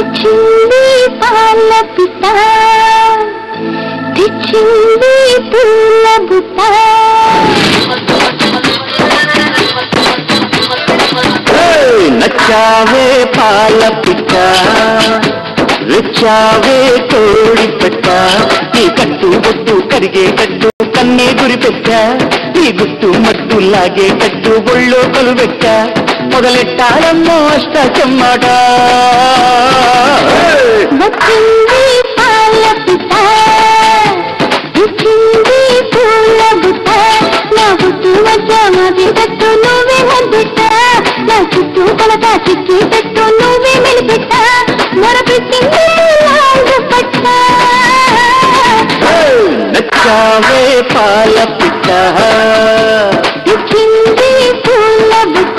వచ్చింది పాల పిట్ట తెచ్చింది పూల బుట్ట ఏయ్, నచ్చావే పాల పిట్ట రెచ్చావే కోడి పెట్ట నీ కట్టు బొట్టు కరిగేటట్టు కన్నే గురి పెట్ట నీ గుట్టు మట్టు లాగేటట్టు ఒళ్ళో కొలుబెట్ట మొదలెట్టాలమ్మో అష్ట చెమ్మట ఏయ్! వచ్చింది పాల పిట్ట తెచ్చింది పూల బుట్ట నా బుట్టు వచ్చామది పెట్టు నువ్వే ముద్దిట్ట నా చుట్టూ కొలత చిక్కి పెట్టు నువ్వే మెలిపెట్ట మొరపెట్టింది లాంగు పట్ట ఏయ్! నచ్చావే పాల పిట్ట తెచ్చింది పూల బుట్ట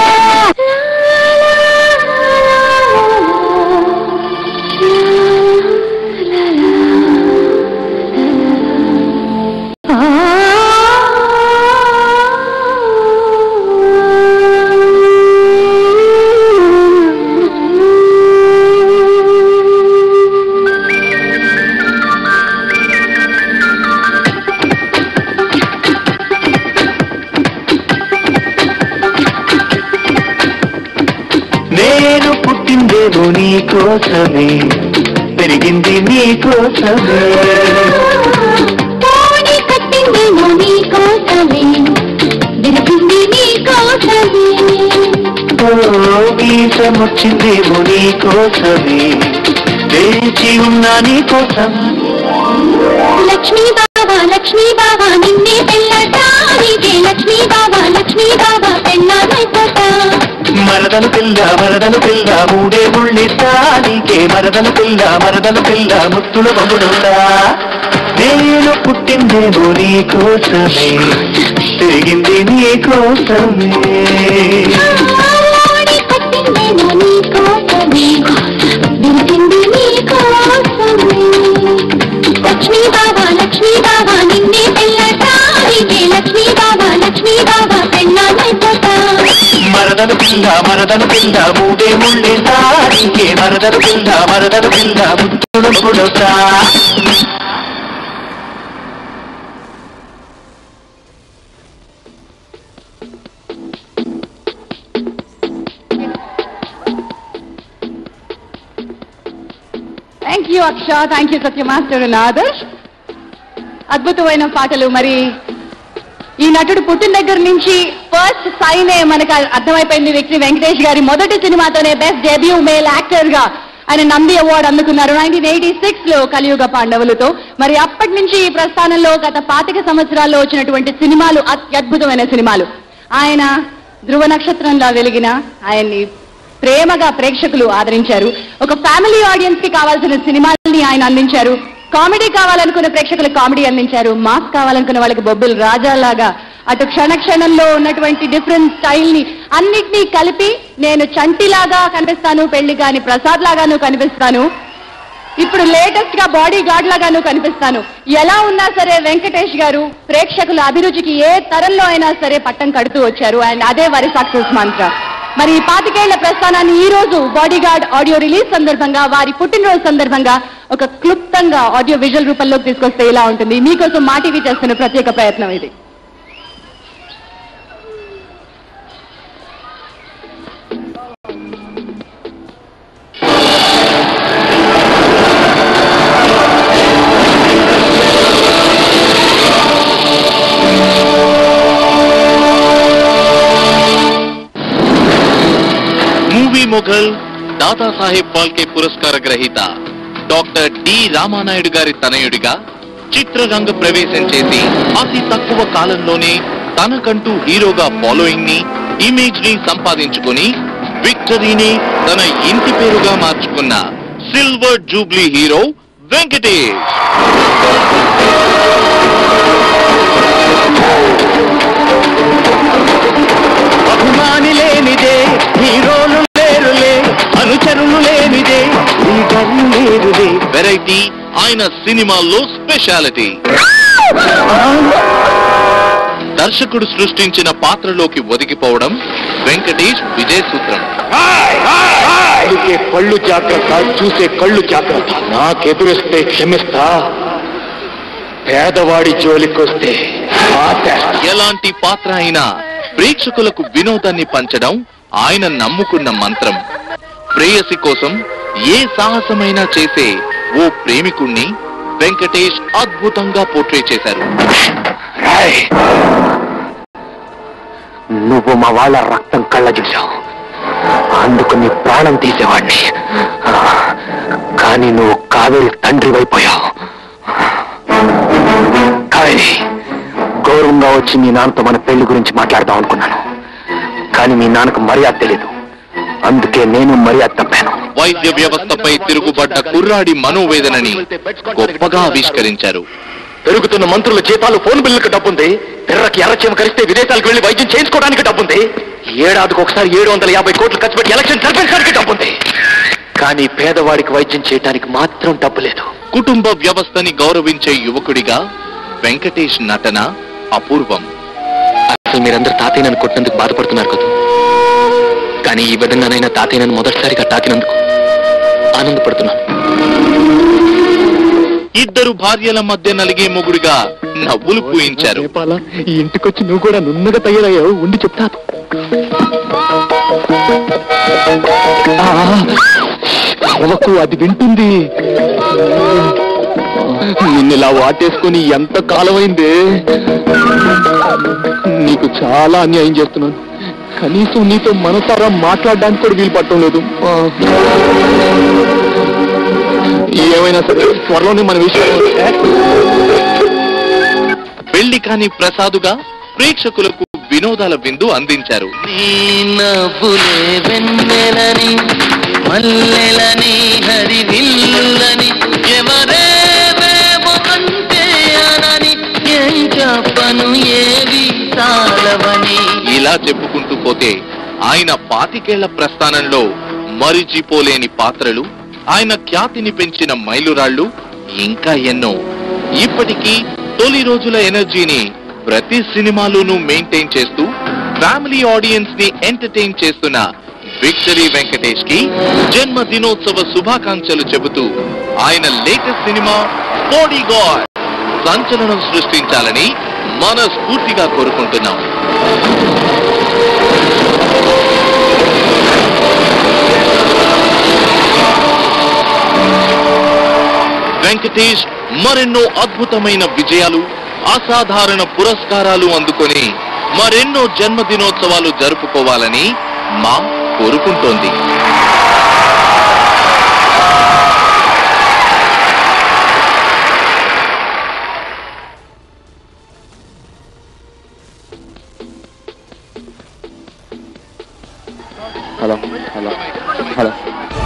నేను పుట్టిందేమో నీ కోసమే పెరిగింది నీ కోసమే పోనీ కట్టిందేమో నీ కోసమే విరిపింది నీ కోసమే ఓ వీసం వచ్చిందేమో నీ కోసమే వేచి ఉన్నా నీ కోసం లక్ష్మీ బాబా లక్ష్మీ బాబా నిన్నే పెళ్ళటానికే లక్ష్మీ బాబా లక్ష్మీ బాబా పెళ్ళామైపోతా మరదలు పిల్ల మరదలు పిల్ల మూడే ముళ్ళిస్తా నీకే మరదలు పిల్ల మరదలు పిల్ల ముత్తుల బొమ్ముడుందా నేను పుట్టిందేమో నీ కోసమే తిరిగింది నీ కోసమే పోనీ కట్టిందేమో నీ కోసమే విరిపింది నీ కోసమే లక్ష్మీ బాబా లక్ష్మీ బాబా నిన్నే పెళ్ళటానికే లక్ష్మీ బాబా లక్ష్మీ బాబా పెళ్ళామైపోతా మరదలు పిల్ల మరదలు పిల్ల మూడే ముళ్ళిస్తా నీకే మరదలు పిల్ల మరదలు పిల్ల ముత్తుల బొమ్ముడుందా thank you Aksha thank you Satya master and Adarsh అద్భుతమైన పాటలు మరి ఈ నటుడు పుట్టిన దగ్గర నుంచి ఫస్ట్ సైనే మనకు అర్థమైపోయింది వ్యక్తి వెంకటేష్ గారి మొదటి సినిమాతోనే బెస్ట్ డెబ్యూ మేల్ యాక్టర్ గా ఆయన నంది అవార్డు అందుకున్నారు నైన్టీన్ ఎయిటీ సిక్స్ లో కలియుగ పాండవులతో మరి అప్పటి నుంచి ఈ ప్రస్థానంలో గత పాతిక సంవత్సరాల్లో వచ్చినటువంటి సినిమాలు అత్యద్భుతమైన సినిమాలు ఆయన ధ్రువ నక్షత్రంలా వెలిగిన ఆయన్ని ప్రేమగా ప్రేక్షకులు ఆదరించారు ఒక ఫ్యామిలీ ఆడియన్స్ కి కావాల్సిన సినిమాల్ని ఆయన అందించారు కామెడీ కావాలనుకున్న ప్రేక్షకులకు కామెడీ అందించారు మాస్ కావాలనుకున్న వాళ్ళకి బొబ్బులు రాజాలాగా అటు క్షణ క్షణంలో ఉన్నటువంటి డిఫరెంట్ స్టైల్ ని అన్నిటినీ కలిపి నేను చంటిలాగా కనిపిస్తాను పెళ్లి కాని ప్రసాద్ లాగాను కనిపిస్తాను ఇప్పుడు లేటెస్ట్ గా బాడీ గార్డ్ లాగాను కనిపిస్తాను ఎలా ఉన్నా సరే వెంకటేష్ గారు ప్రేక్షకుల అభిరుచికి ఏ తరంలో అయినా సరే పట్టం కడుతూ వచ్చారు అండ్ అదే వారి సక్సెస్ మంత్ర మరి ఈ పాతికేళ్ల ప్రస్థానాన్ని ఈ రోజు బాడీ గార్డ్ ఆడియో రిలీజ్ సందర్భంగా వారి పుట్టినరోజు సందర్భంగా ఒక క్లుప్తంగా ఆడియో విజువల్ రూపంలోకి తీసుకొస్తే ఇలా ఉంటుంది మీకోసం మా టీవీ చేస్తున్న ప్రత్యేక ప్రయత్నం ఇది మూవీ మొఘల్ దాదాసాహెబ్ ఫాల్కే పురస్కార గ్రహీత డాక్టర్ డి రామానాయుడు గారి తనయుడిగా చిత్రరంగ ప్రవేశం చేసి అతి తక్కువ కాలంలోనే తనకంటూ హీరోగా ఫాలోయింగ్ ని ఇమేజ్ ని సంపాదించుకొని విక్టరీని తన ఇంటి పేరుగా మార్చుకున్న సిల్వర్ జూబ్లీ హీరో వెంకటేష్ అభిమాని లేనిదే హీరోలు లేరులే అనుచరులు లేనిదే ఈ గల్లి లేరులే వెరైటీ ఆయన సినిమాల్లో స్పెషాలిటీ దర్శకుడు సృష్టించిన పాత్రలోకి ఒదిగిపోవడం వెంకటేష్ విజయ సూత్రం పలికే పళ్ళు జాగ్రత్త చూసే కళ్ళు జాగ్రత్త నాకెదురిస్తే క్షమిస్తా పేదవాడి జోలికొస్తే ఆపేస్తా. ఎలాంటి పాత్ర అయినా ప్రేక్షకులకు వినోదాన్ని పంచడం ఆయన నమ్ముకున్న మంత్రం ప్రేయసి కోసం ఏ సాహసమైనా చేసే ఓ ప్రేమికుణ్ణి వెంకటేష్ అద్భుతంగా పోర్ట్రే చేశారు రాయ్ నువ్వు మా వాళ్ళ రక్తం కళ్ళ చూశావు అందుకు నీ ప్రాణం తీసేవాడిని ఆ, కానీ నువ్వు కావేరి తండ్రి అయిపోయావు కావేరి గౌరవంగా వచ్చి మీ నాన్నతో మన పెళ్లి గురించి మాట్లాడదాం అనుకున్నాను కానీ మీ నాన్నకు మర్యాద తెలియదు అందుకే నేను మర్యాద తప్పాను వైద్య వ్యవస్థపై తిరుగుబడ్డ కుర్రాడి మనోవేదనని గొప్పగా ఆవిష్కరించారు పెరుగుతున్న మంత్రుల జీతాలు ఫోన్ బిల్లులకు డబ్బుంది పిర్రకి ఎర్రచీమ కరిస్తే విదేశాలకు వెళ్లి వైద్యం చేయించుకోవడానికి డబ్బుంది ఏడాదికి ఒకసారి ఏడు వందల యాభై కోట్లు ఖర్చు పెట్టి ఎలక్షన్ జరిపించడానికి డబ్బుంది కానీ పేదవాడికి వైద్యం చేయడానికి మాత్రం డబ్బు లేదు కుటుంబ వ్యవస్థని గౌరవించే యువకుడిగా వెంకటేష్ నటన అపూర్వం అసలు మీరందరూ తాతయ్య నన్ను కొట్టినందుకు బాధపడుతున్నారు కదా కానీ ఈ విధంగానైనా తాతయ్య నన్ను మొదటిసారిగా తాకినందుకు ఆనందపడుతున్నాను ఇద్దరు భార్యల మధ్య నలిగే మొగుడిగా నవ్వులు పూయించారు ఈ ఇంటికొచ్చి నువ్వు కూడా నున్నగా తయారయ్యావు ఉండి చెప్తాను అవకు అది వింటుంది నిన్ను ఇలా వాటేసుకొని ఎంత కాలమైందే నీకు చాలా అన్యాయం చేస్తున్నాను కనీసం నీతో మనసారా మాట్లాడడానికి కూడా వీలు పట్టడం లేదు ఆ. ఏమైనా సరే త్వరలోనే మన విషయం పెళ్లి కాని ప్రసాదుగా ప్రేక్షకులకు వినోదాల విందు అందించారు నవ్వులే వెన్నెలని మల్లెలని హరివిల్లులని ఎవరేవేమో అంటే అనని ఏం చెప్పను ఏవి చాలవని ఇలా చెప్పుకుంటూ పోతే ఆయన పాతికేళ్ల ప్రస్థానంలో మరిచిపోలేని పాత్రలు ఆయన ఖ్యాతిని పెంచిన మైలురాళ్ళు ఇంకా ఎన్నో ఇప్పటికీ తొలి రోజుల ఎనర్జీని ప్రతి సినిమాలోనూ మెయింటైన్ చేస్తూ ఫ్యామిలీ ఆడియన్స్ ని ఎంటర్టైన్ చేస్తున్న విక్టరీ వెంకటేష్ కి జన్మ దినోత్సవ శుభాకాంక్షలు చెబుతూ ఆయన లేటెస్ట్ సినిమా బాడీ గాడ్ సంచలనం సృష్టించాలని మనస్ఫూర్తిగా కోరుకుంటున్నాం వెంకటేష్ మరెన్నో అద్భుతమైన విజయాలు అసాధారణ పురస్కారాలు అందుకొని మరెన్నో జన్మదినోత్సవాలు జరుపుకోవాలని మా కోరుకుంటోంది హలో హలో హలో